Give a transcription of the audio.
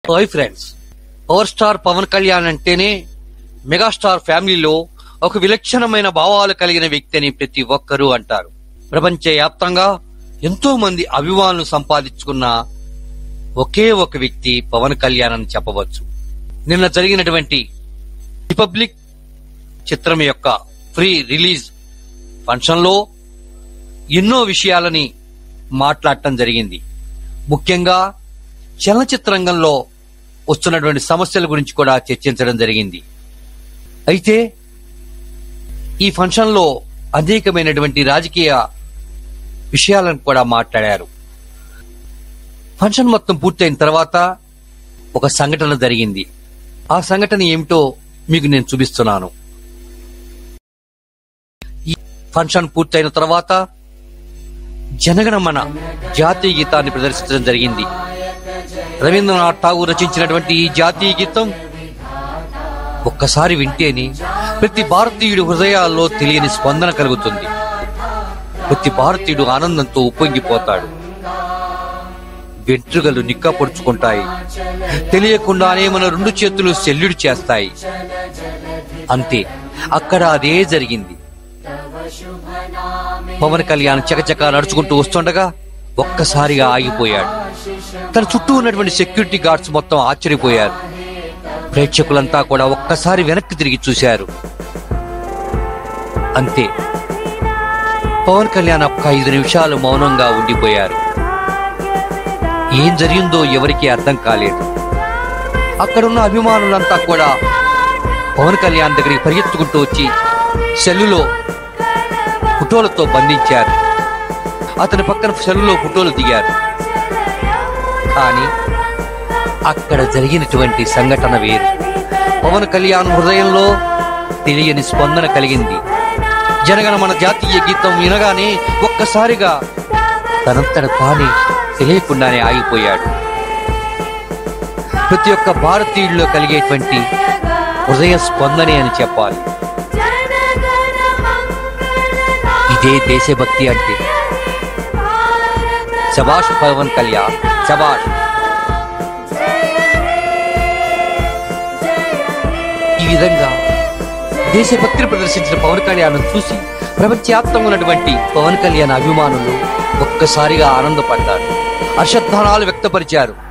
hi friends power star Pawan Kalyan అంటేనే megastar ఫ్యామిలీలో ఒక విలక్షణమైన భావాలు కలిగిన వ్యక్తి అని ప్రతి ఒక్కరూ అంటారు ప్రపంచ వ్యాప్తంగా ఎంతో మంది అభిమానులు సంపాదించుకున్న ఒకే ఒక వ్యక్తి పవన్ కళ్యాణ్ అని చెప్పవచ్చు నిన్న జరిగినటువంటి రిపబ్లిక్ చిత్రం యొక్క ఫ్రీ రిలీజ్ ఫంక్షన్ లో ఎన్నో విషయాలని మాట్లాడటం జరిగింది ముఖ్యంగా చలనచిత్ర రంగంలో వస్తున్నటువంటి సమస్యల గురించి కూడా చర్చించడం జరిగింది అయితే ఈ ఫంక్షన్ లో అనేకమైనటువంటి రాజకీయ విషయాలను కూడా మాట్లాడారు ఫంక్షన్ మొత్తం పూర్తయిన తర్వాత ఒక సంఘటన జరిగింది ఆ సంఘటన ఏమిటో మీకు నేను చూపిస్తున్నాను ఈ ఫంక్షన్ పూర్తయిన తర్వాత జనగణమన జాతీయ గీతాన్ని ప్రదర్శించడం జరిగింది రవీంద్రనాథ్ ఠాగూర్ రచించినటువంటి ఈ జాతీయ గీతం ఒక్కసారి వింటేనే ప్రతి భారతీయుడి హృదయాల్లో తెలియని స్పందన కలుగుతుంది ప్రతి భారతీయుడు ఆనందంతో ఉప్పొంగిపోతాడు వెంట్రుకలు నిక్కపొడుచుకుంటాయి తెలియకుండానే మన రెండు చేతులు సెల్లుడు చేస్తాయి అంతే అక్కడ అదే జరిగింది పవన్ కళ్యాణ్ చకచక నడుచుకుంటూ వస్తుండగా ఒక్కసారిగా ఆగిపోయాడు తన చుట్టూ ఉన్నటువంటి సెక్యూరిటీ గార్డ్స్ మొత్తం ఆశ్చర్యపోయారు ప్రేక్షకులంతా కూడా ఒక్కసారి వెనక్కి తిరిగి చూశారు అంతే పవన్ కళ్యాణ్ ఒక్క ఐదు నిమిషాలు మౌనంగా ఉండిపోయారు ఏం జరిగిందో ఎవరికీ అర్థం కాలేదు అక్కడున్న అభిమానులంతా కూడా పవన్ కళ్యాణ్ దగ్గరికి పరిగెత్తుకుంటూ వచ్చి సెల్లులో ఫోటోలతో బంధించారు అతని పక్కన సెల్లులో ఫోటోలు దిగారు కానీ అక్కడ జరిగినటువంటి సంఘటన వేరు పవన్ కళ్యాణ్ హృదయంలో తెలియని స్పందన కలిగింది జనగణ మన జాతీయ గీతం వినగానే ఒక్కసారిగా తనంతట తానే తెలియకుండానే ఆగిపోయాడు ప్రతి ఒక్క భారతీయుడిలో కలిగేటువంటి హృదయ స్పందనే అని చెప్పాలి ఇదే దేశభక్తి అంటే శబాష్ పవన్ కళ్యాణ్ శబాష్ ఈ విధంగా దేశభక్తిని ప్రదర్శించిన పవన్ కళ్యాణ్ చూసి ప్రపంచవ్యాప్తంగా ఉన్నటువంటి పవన్ కళ్యాణ్ అభిమానులు ఒక్కసారిగా ఆనందపడ్డారు హర్షధ్వానాలు వ్యక్తపరిచారు